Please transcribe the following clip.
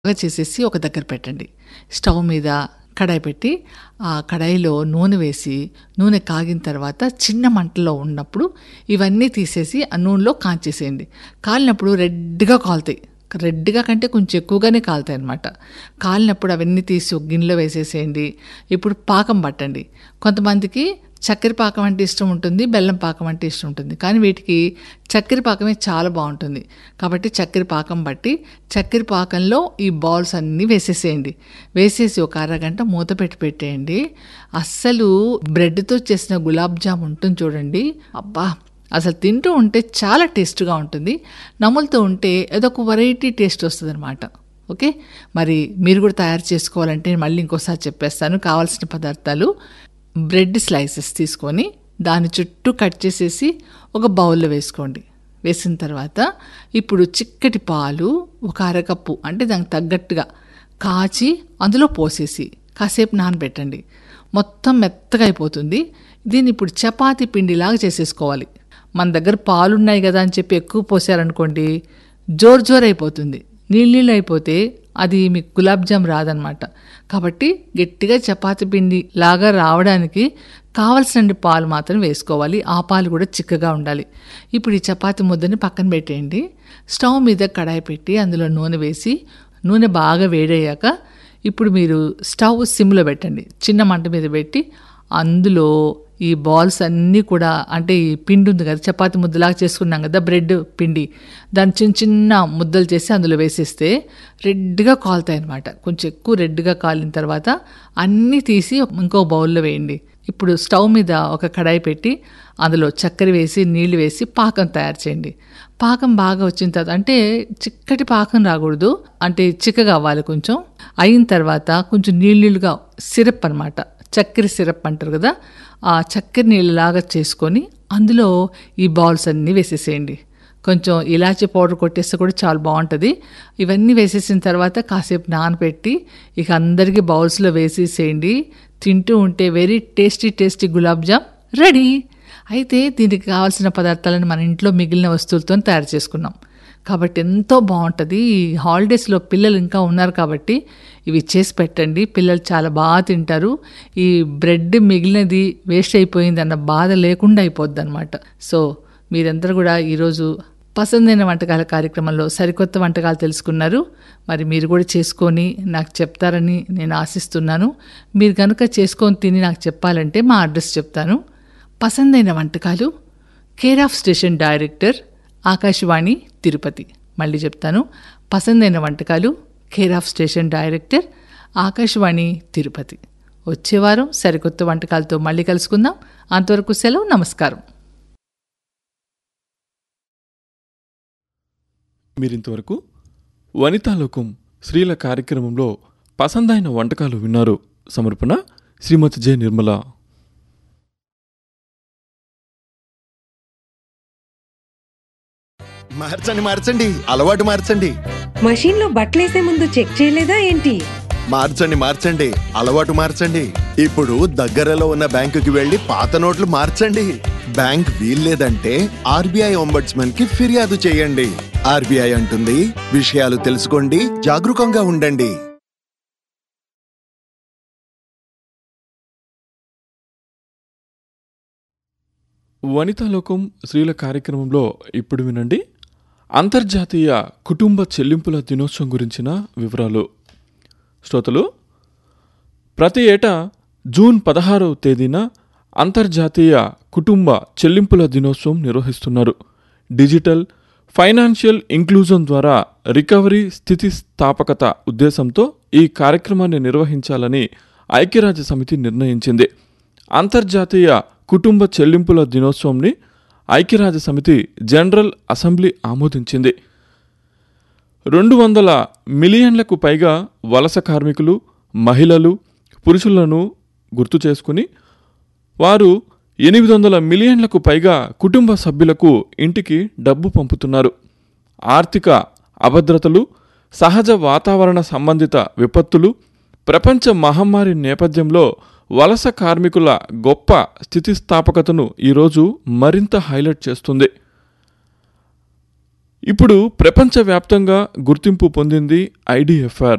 బాగా చేసేసి ఒక దగ్గర పెట్టండి స్టవ్ మీద కడాయి పెట్టి ఆ కడాయిలో నూనె వేసి నూనె కాగిన తర్వాత చిన్న మంటలో ఉన్నప్పుడు ఇవన్నీ తీసేసి ఆ నూనెలో కాంచేసేయండి కాలినప్పుడు రెడ్గా కాలుతాయి రెడ్గా కంటే కొంచెం ఎక్కువగానే కాలుతాయి అనమాట కాలినప్పుడు అవన్నీ తీసి ఒక గిన్నెలో వేసేసేయండి ఇప్పుడు పాకం పట్టండి కొంతమందికి చక్కెర పాకం అంటే ఇష్టం ఉంటుంది బెల్లం పాకం అంటే ఇష్టం ఉంటుంది కానీ వీటికి చక్కెర పాకమే చాలా బాగుంటుంది కాబట్టి చక్కెర పాకం బట్టి చక్కెర పాకంలో ఈ బాల్స్ అన్నీ వేసేసేయండి వేసేసి ఒక అరగంట మూత పెట్టి పెట్టేయండి అస్సలు బ్రెడ్తో చేసిన గులాబ్ జామ్ ఉంటుంది చూడండి అబ్బా అసలు తింటూ ఉంటే చాలా టేస్ట్గా ఉంటుంది నములుతూ ఉంటే అదొక వెరైటీ టేస్ట్ వస్తుంది అనమాట ఓకే మరి మీరు కూడా తయారు చేసుకోవాలంటే మళ్ళీ ఇంకోసారి చెప్పేస్తాను కావాల్సిన పదార్థాలు బ్రెడ్ స్లైసెస్ తీసుకొని దాని చుట్టూ కట్ చేసేసి ఒక బౌల్లో వేసుకోండి వేసిన తర్వాత ఇప్పుడు చిక్కటి పాలు ఒక అరకప్పు అంటే దానికి తగ్గట్టుగా కాచి అందులో పోసేసి కాసేపు నానబెట్టండి మొత్తం మెత్తగా అయిపోతుంది దీన్ని ఇప్పుడు చపాతీ పిండిలాగా చేసేసుకోవాలి మన దగ్గర పాలు ఉన్నాయి కదా అని చెప్పి ఎక్కువ పోసారనుకోండి జోర్ జోర్ అయిపోతుంది నీళ్ళు నీళ్ళు అయిపోతే అది మీకు గులాబ్ జామ్ రాదనమాట కాబట్టి గట్టిగా చపాతి పిండి లాగా రావడానికి కావలసిన పాలు మాత్రం వేసుకోవాలి ఆ పాలు కూడా చిక్కగా ఉండాలి ఇప్పుడు ఈ చపాతి ముద్దని పక్కన పెట్టేయండి స్టవ్ మీద కడాయి పెట్టి అందులో నూనె వేసి నూనె బాగా వేడయ్యాక ఇప్పుడు మీరు స్టవ్ సిమ్లో పెట్టండి చిన్న మంట మీద పెట్టి అందులో ఈ బాల్స్ అన్నీ కూడా అంటే ఈ పిండి ఉంది కదా చపాతి ముద్దలాగా చేసుకున్నాం కదా బ్రెడ్ పిండి దాన్ని చిన్న చిన్న ముద్దలు చేసి అందులో వేసేస్తే రెడ్గా కాలుతాయి అనమాట కొంచెం ఎక్కువ రెడ్గా కాలిన తర్వాత అన్నీ తీసి ఇంకో బౌల్లో వేయండి ఇప్పుడు స్టవ్ మీద ఒక కడాయి పెట్టి అందులో చక్కెర వేసి నీళ్లు వేసి పాకం తయారు చేయండి పాకం బాగా వచ్చిన తర్వాత అంటే చిక్కటి పాకం రాకూడదు అంటే చిక్కగా అవ్వాలి కొంచెం అయిన తర్వాత కొంచెం నీళ్ళుగా సిరప్ అనమాట చక్కెర సిరప్ అంటారు కదా ఆ చక్కెర నీళ్ళలాగా చేసుకొని అందులో ఈ బాల్స్ అన్నీ వేసేసేయండి కొంచెం ఇలాచీ పౌడర్ కొట్టేస్తే కూడా చాలా బాగుంటుంది ఇవన్నీ వేసేసిన తర్వాత కాసేపు నానబెట్టి ఇక అందరికీ బౌల్స్లో వేసేసేయండి తింటూ ఉంటే very tasty tasty gulab jam ready అయితే దీనికి కావాల్సిన పదార్థాలను మన ఇంట్లో మిగిలిన వస్తువులతో తయారు చేసుకున్నాం కాబట్టి ఎంతో బాగుంటుంది ఈ హాలిడేస్లో పిల్లలు ఇంకా ఉన్నారు కాబట్టి ఇవి చేసి పెట్టండి పిల్లలు చాలా బాగా తింటారు ఈ బ్రెడ్ మిగిలినది వేస్ట్ అయిపోయింది అన్న బాధ లేకుండా అయిపోద్ది అనమాట సో మీరందరూ కూడా ఈరోజు పసందైన వంటకాల కార్యక్రమంలో సరికొత్త వంటకాలు తెలుసుకున్నారు మరి మీరు కూడా చేసుకొని నాకు చెప్తారని నేను ఆశిస్తున్నాను మీరు కనుక చేసుకొని తిని నాకు చెప్పాలంటే మా అడ్రస్ చెప్తాను పసందైన వంటకాలు care of station director Akashvani Tirupati మళ్ళీ చెప్తాను పసందైన వంటకాలు care of station director Akashvani Tirupati వచ్చే వారం సరికొత్త వంటకాలతో మళ్ళీ కలుసుకుందాం అంతవరకు సెలవు నమస్కారం మీరింతవరకు వనితాలోకం స్త్రీల కార్యక్రమంలో పసందైన వంటకాలు విన్నారు సమర్పణ శ్రీమతి జె నిర్మల మార్చండి మార్చండి అలవాటు మార్చండి మషీన్ లో బట్టలేసే ముందు చెక్ చేయలేదా ఏంటి మార్చండి మార్చండి అలవాటు మార్చండి ఇప్పుడు దగ్గరలో ఉన్న బ్యాంకుకి వెళ్లి పాత నోట్లు మార్చండి బ్యాంక్ వీల్లేదంటే ఆర్బీఐ ఒంబడ్స్మన్ కి ఫిర్యాదు చేయండి ఆర్బీఐ అంటుంది విషయాలు తెలుసుకోండి జాగరూకంగా ఉండండి వనితాలోకం స్త్రీల కార్యక్రమంలో ఇప్పుడు వినండి అంతర్జాతీయ కుటుంబ చెల్లింపుల దినోత్సవం గురించిన వివరాలు శ్రోతలు ప్రతి ఏటా జూన్ పదహారవ తేదీన అంతర్జాతీయ కుటుంబ చెల్లింపుల దినోత్సవం నిర్వహిస్తున్నారు డిజిటల్ ఫైనాన్షియల్ ఇంక్లూజన్ ద్వారా రికవరీ స్థితిస్థాపకత ఉద్దేశంతో ఈ కార్యక్రమాన్ని నిర్వహించాలని ఐక్యరాజ్య సమితి నిర్ణయించింది అంతర్జాతీయ కుటుంబ చెల్లింపుల దినోత్సవంని ఐక్యరాజ్య సమితి జనరల్ అసెంబ్లీ ఆమోదించింది రెండు వందల మిలియన్లకు పైగా వలస కార్మికులు మహిళలు పురుషులను గుర్తు చేసుకుని వారు ఎనిమిది వందల మిలియన్లకు పైగా కుటుంబ సభ్యులకు ఇంటికి డబ్బు పంపుతున్నారు ఆర్థిక అభద్రతలు సహజ వాతావరణ సంబంధిత విపత్తులు ప్రపంచ మహమ్మారి నేపథ్యంలో వలస కార్మికుల గొప్ప స్థితిస్థాపకతను ఈరోజు మరింత హైలైట్ చేస్తుంది ఇప్పుడు ప్రపంచవ్యాప్తంగా గుర్తింపు పొందింది ఐడిఎఫ్ఆర్